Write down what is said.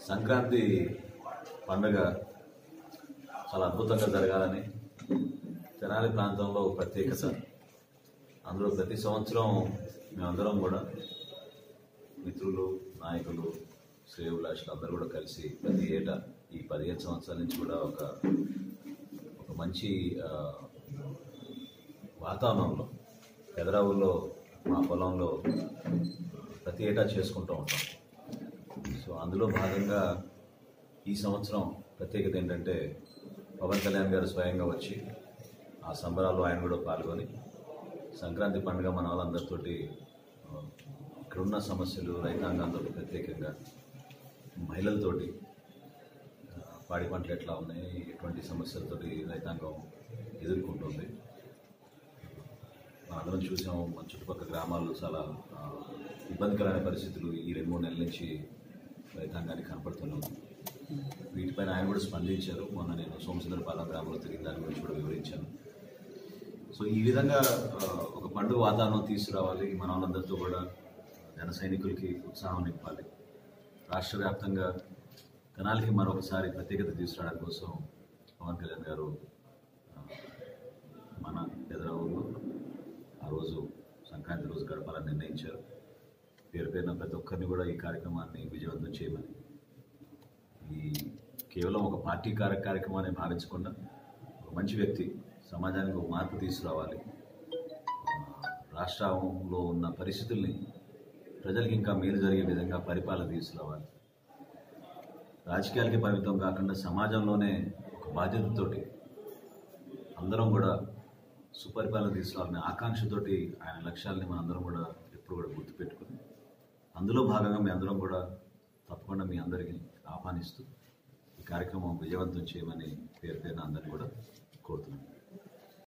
సంక్రాంతి పండుగ చాలా అద్భుతంగా జరగాలని తెనాలి ప్రాంతంలో ఒక ప్రత్యేకత అందులో ప్రతి సంవత్సరం మేమందరం కూడా మిత్రులు నాయకులు శ్రేయోభిలాషులు అందరూ కూడా కలిసి ప్రతి ఏటా ఈ పదిహేను సంవత్సరాల నుంచి కూడా ఒక ఒక మంచి ఆ, వాతావరణంలో పెదరావుల్లో మా పొలంలో ప్రతి ఏటా చేసుకుంటూ ఉంటాం సో అందులో భాగంగా ఈ సంవత్సరం ప్రత్యేకత ఏంటంటే పవన్ కళ్యాణ్ గారు స్వయంగా వచ్చి ఆ సంబరాల్లో ఆయన కూడా పాల్గొని సంక్రాంతి పండుగ మన వాళ్ళందరితోటి ఆ, ఇక్కడున్న సమస్యలు రైతాంగంతో ప్రత్యేకంగా మహిళలతోటి ఆ, పాడి పంటలు ఎట్లా ఉన్నాయి ఎటువంటి సమస్యలతోటి రైతాంగం ఎదుర్కొంటుంది అందరం చూసాం మన చుట్టుపక్కల గ్రామాల్లో చాలా ఆ, ఇబ్బందికరమైన పరిస్థితులు ఈ రెండు మూడు నెలల నుంచి రైతాంగానికి కనపడుతున్నాం వీటిపైన ఆయన కూడా స్పందించారు మొన్న నేను సోమసుందరపాలెం గ్రామంలో తిరిగి దాని గురించి కూడా వివరించాను సో ఈ విధంగా ఆ, ఒక పండుగ వాతావరణం తీసుకురావాలి మన వాళ్ళందరితో కూడా జన సైనికులకి ఉత్సాహం నింపాలి రాష్ట్ర వ్యాప్తంగా తెనాలికి మరొకసారి ప్రత్యేకత తీసుకురావడం కోసం పవన్ కళ్యాణ్ గారు ఆ, మన ఎదురవులో ఆ రోజు సంక్రాంతి రోజు గడపాలని నిర్ణయించారు పేరు పేరున ప్రతి ఒక్కరిని కూడా ఈ కార్యక్రమాన్ని విజయవంతం చేయమని ఈ కేవలం ఒక పార్టీ కార్య కార్యక్రమాన్ని భావించకుండా ఒక మంచి వ్యక్తి సమాజానికి ఒక మార్పు తీసుకురావాలి ఆ, రాష్ట్రంలో ఉన్న పరిస్థితుల్ని ప్రజలకు ఇంకా మేలు జరిగే విధంగా పరిపాలన తీసుకురావాలి రాజకీయాలకి పరిమితం కాకుండా సమాజంలోనే ఒక బాధ్యతతోటి అందరం కూడా సుపరిపాలన తీసుకురావాలనే ఆకాంక్షతోటి ఆయన లక్ష్యాలని మనందరం కూడా ఎప్పుడు కూడా గుర్తుపెట్టుకుని అందులో భాగంగా మీ అందరం కూడా తప్పకుండా మీ అందరికీ ఆహ్వానిస్తూ ఈ కార్యక్రమం విజయవంతం చేయమని పేరు పేరున అందరినీ